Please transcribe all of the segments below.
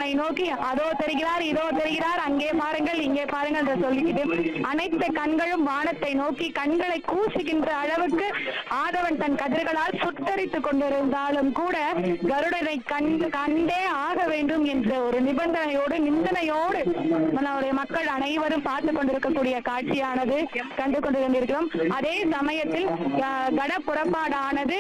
நம்மை நோக்கி அதோ தெரிகிறார் இதோ தெரிகிறார் அங்கே பாருங்கள் இங்கே பாருங்கள் என்று சொல்லிக்கிட்டு அனைத்து கண்களும் வானத்தை நோக்கி கண்களை கூசுகின்ற அளவுக்கு ஆதவன் தன் கதிர்களால் சுட்டரித்துக் கொண்டிருந்தாலும் கூட கருடனை கண்டு கண்டே ஆக வேண்டும் என்ற ஒரு நிபந்தனையோடு நிந்தனையோடு நம்முடைய மக்கள் அனைவரும் பார்த்து கொண்டிருக்கக்கூடிய காட்சியானது கண்டு கொண்டிருந்திருக்கிறோம் அதே சமயத்தில் அஹ், கட புறப்பாடானது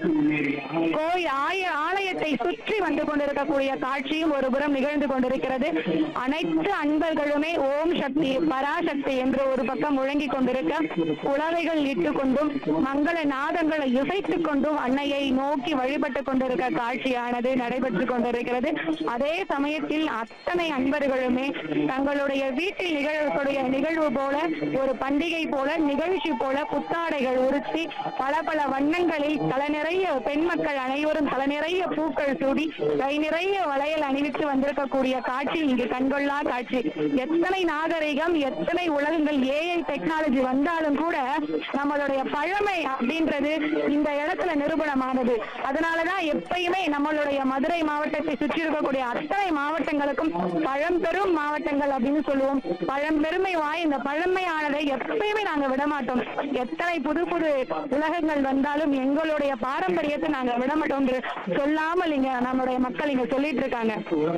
கோயில் ஆய ஆலயத்தை சுற்றி வந்து கொண்டிருக்கக்கூடிய காட்சியும் ஒரு புறம் நிகழ்ந்து கொண்டிருக்கிறது அனைத்து அன்பர்களுமே ஓம் சக்தி பராசக்தி என்று ஒரு பக்கம் முழங்கிக் கொண்டிருக்க குளவைகள் இட்டுக் கொண்டும் மங்கள நாதங்களை இசைத்துக் கொண்டும் அன்னையை நோக்கி வழிபட்டுக் கொண்டிருக்க காட்சியானது நடைபெற்றுக் கொண்டிருக்கிறது அதே சமயத்தில் அத்தனை அன்பர்களுமே தங்களுடைய வீட்டில் நிகழக்கூடிய நிகழ்வு போல ஒரு பண்டிகை போல நிகழ்ச்சி போல புத்தாடைகள் உடுத்தி பல பல வண்ணங்களில் தலை நிறைய பெண் மக்கள் அனைவரும் தலை நிறைய பூக்கள் சூடி கை நிறைய வளையல் அணிவித்து வந்திருக்கக்கூடிய காட்சி இங்கு கண்கொள்ளா காட்சி எத்தனை நாகரிகம் எத்தனை உலகங்கள் ஏஐ டெக்னாலஜி வந்தாலும் கூட நம்மளுடைய பழமை அப்படின்றது இந்த இடத்துல நிரூபணமானது அதனாலதான் எப்பயுமே நம்மளுடைய மதுரை மாவட்டத்தை சுற்றி இருக்கக்கூடிய அத்தனை மாவட்டங்களுக்கும் பழம்பெரும் மாவட்டங்கள் அப்படின்னு சொல்லுவோம் பழம்பெருமை வாய் இந்த பழமையானதை எப்பயுமே நாங்க விடமாட்டோம் எத்தனை புது புது உலகங்கள் வந்தாலும் எங்களுடைய பாரம்பரியத்தை நாங்க விடமாட்டோம் என்று சொல்லாமல் இங்க நம்மளுடைய மக்கள் இங்க சொல்லிட்டு இருக்காங்க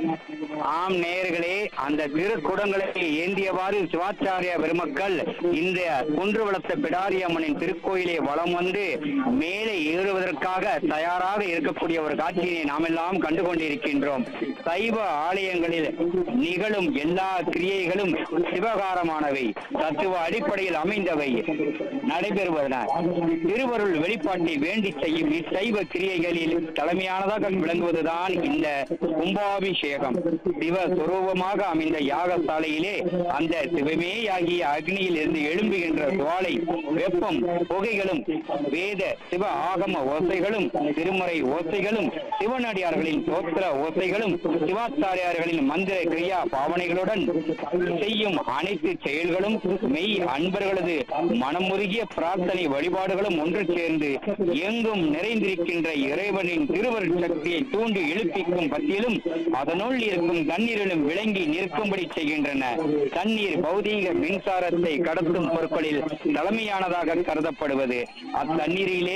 ஆம் நேயர்களே அந்த திருக்குடங்களை ஏந்தியவாறு சிவாச்சாரிய பெருமக்கள் இந்த குன்று வளர்த்த பிடாரி அம்மனின் திருக்கோயிலை வலம் வந்து மேலே ஏறுவதற்காக தயாராக இருக்கக்கூடிய ஒரு காட்சியினை நாம் எல்லாம் கண்டு கொண்டிருக்கின்றோம் சைவ ஆலயங்களில் நிகழும் எல்லா கிரியைகளும் சிவகாரமானவை தத்துவ அடிப்படையில் அமைந்தவை நடைபெறுவன திருவருள் வெளிப்பாட்டை வேண்டி செய்யும் இச்சைவ கிரியைகளில் தலைமையானதாக விளங்குவதுதான் இந்த கும்பாபிஷேகம் சிவ சுரூபமாக அமைந்த யாகசாலையிலே அந்த சிவமேயாகிய அக்னியில் இருந்து எழும்புகின்ற சுவாலை வெப்பம் புகைகளும் வேத சிவ ஆகம ஓசைகளும் திருமுறை ஓசைகளும் சிவனடியார்களின் தோத்திர ஓசைகளும் சிவாச்சாரியார்களின் மந்திர கிரியா பாவனைகளுடன் செய்யும் அனைத்து செயல்களும் மெய் அன்பர்களது மனமுருகிய பிரார்த்தனை வழிபாடுகளும் ஒன்று சேர்ந்து எங்கும் நிறைந்திருக்கின்ற இறைவனின் திருவருட் சக்தியை தூண்டி எழுப்பிக்கும் பத்தியிலும் அதனுள் இருக்கும் தண்ணீரிலும் விளங்கி நிற்கும்படி செய்கின்றன தண்ணீர் பௌதீக மின்சாரத்தை கடத்தும் பொருட்களில் தலைமையானதாக கருதப்படுவது அத்தண்ணீரிலே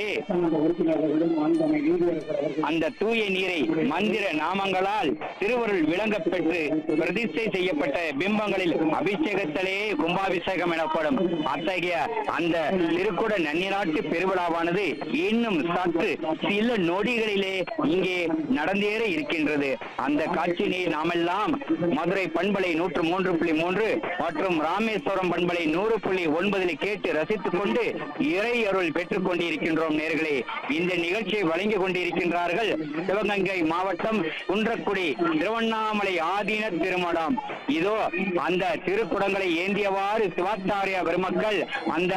அந்த தூய நீரை மந்திர நாமங்களால் திருவருள் விளங்கப் பெற்று பிரதிஷ்டை செய்யப்பட்ட பிம்பங்களில் அபிஷேகத்திலே கும்பாபிஷேகம் எனப்படும் அத்தகைய அந்த திருக்குட நன்னிநாட்டு பெருவிழாவானது இன்னும் சற்று சில நொடிகளிலே இங்கே நடந்தேற இருக்கின்றது அந்த காட்சியினை நாமெல்லாம் மதுரை பண்பலை நூற்று மூன்று புள்ளி மூன்று மற்றும் ராமேஸ்வரம் பண்பலை நூறு புள்ளி ஒன்பதில் கேட்டு ரசித்துக் கொண்டு இறை அருள் பெற்றுக் கொண்டிருக்கின்றோம் நேர்களே இந்த நிகழ்ச்சியை வழங்கிக் கொண்டிருக்கின்றார்கள் சிவகங்கை மாவட்டம் குன்றக்குடி திருவண்ணாமலை ஆதீன திருமணம் இதோ அந்த திருக்குடங்களை ஏந்தியவாறு சிவாச்சாரிய பெருமக்கள் அந்த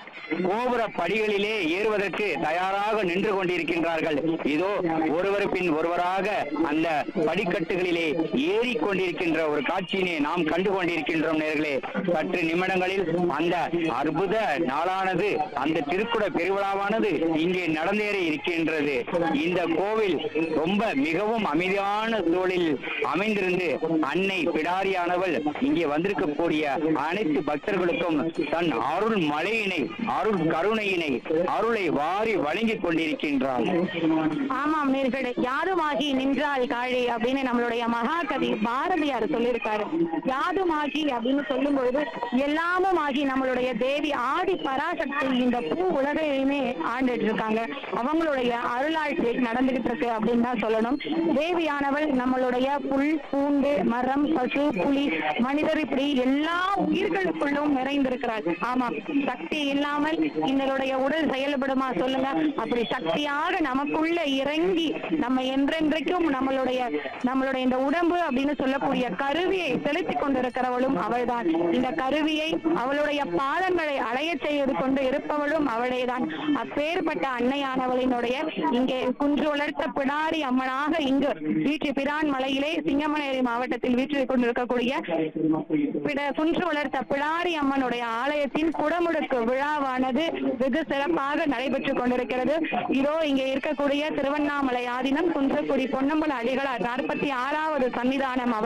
கோபுர படிகளிலே ஏறுவதற்கு தயாராக நின்று கொண்டிருக்கின்றார்கள் இதோ ஒருவர் பின் ஒருவராக அந்த படிக்கட்டுகளிலே ஏறிக் கொண்டிருக்கின்ற ஒரு காட்சியினை நாம் கண்டு கொண்டிருக்கின்றோம் நேர்களே சற்று நிமிடங்களில் அந்த அற்புத நாளானது அந்த திருக்குட பெருவிழாவானது இங்கே நடந்தேற இருக்கின்றது இந்த கோவில் ரொம்ப மிகவும் அமைதியான சூழலில் அமைந்திருந்து அன்னை பிடாரியானவள் இங்கே வந்திருக்கக்கூடிய அனைத்து பக்தர்களுக்கும் தன் அருள் மழையினை அருள் கருணையினை அருளை வாரி வழங்கிக் கொண்டிருக்கின்றாள் ஆமாம் நேர்களே யாதுமாகி நின்றால் காழி அப்படின்னு நம்மளுடைய மகாகவி பாரதியார் சொல்லியிருக்காரு யாதுமாகி அப்படின்னு சொல்லும் பொழுது எல்லாமும் ஆகி நம்மளுடைய தேவி ஆதி பராசக்தி இந்த பூ உலகையுமே ஆண்டுட்டு இருக்காங்க அவங்களுடைய அருளாட்சி நடந்துகிட்டு இருக்கு அப்படின்னு தான் சொல்லணும் தேவியானவள் நம்மளுடைய புல் பூண்டு மரம் பசு புலி மனிதர் இப்படி எல்லா உயிர்களுக்குள்ளும் நிறைந்திருக்கிறார் ஆமாம் சக்தி இல்லாமல் எங்களுடைய உடல் செயல்படுமா சொல்லுங்க அப்படி சக்தியாக நமக்குள்ள இறங்கி நம்ம என்றென்றைக்கும் நம்மளுடைய நம்மளுடைய இந்த உடம்பு அப்படின்னு சொல்லக்கூடிய கருவியை செலுத்திக் கொண்டிருக்கிறவளும் அவள்தான் இந்த கருவியை அவளுடைய பாதங்களை அடைய செய்து கொண்டு இருப்பவளும் அவளேதான் அப்பேற்பட்ட அன்னையானவளினுடைய இங்கே குன்று வளர்த்த பிடாரி அம்மனாக இங்கு வீட்டு பிரான் மலையிலே சிங்கமனேரி மாவட்டத்தில் வீற்றில் கொண்டிருக்கக்கூடிய பிட- குன்று வளர்த்த பிடாரி அம்மனுடைய ஆலயத்தின் குடமுழுக்கு விழாவானது வெகு சிறப்பாக நடைபெற்றுக் கொண்டிருக்கிறது இதோ இங்கே இருக்கக்கூடிய திருவண்ணாமலை ஆதீனம் குன்றக்குடி பொன்னம்பல அடிகளார் நாற்பத்தி ஆறாவது சன்னிதானம் அவர்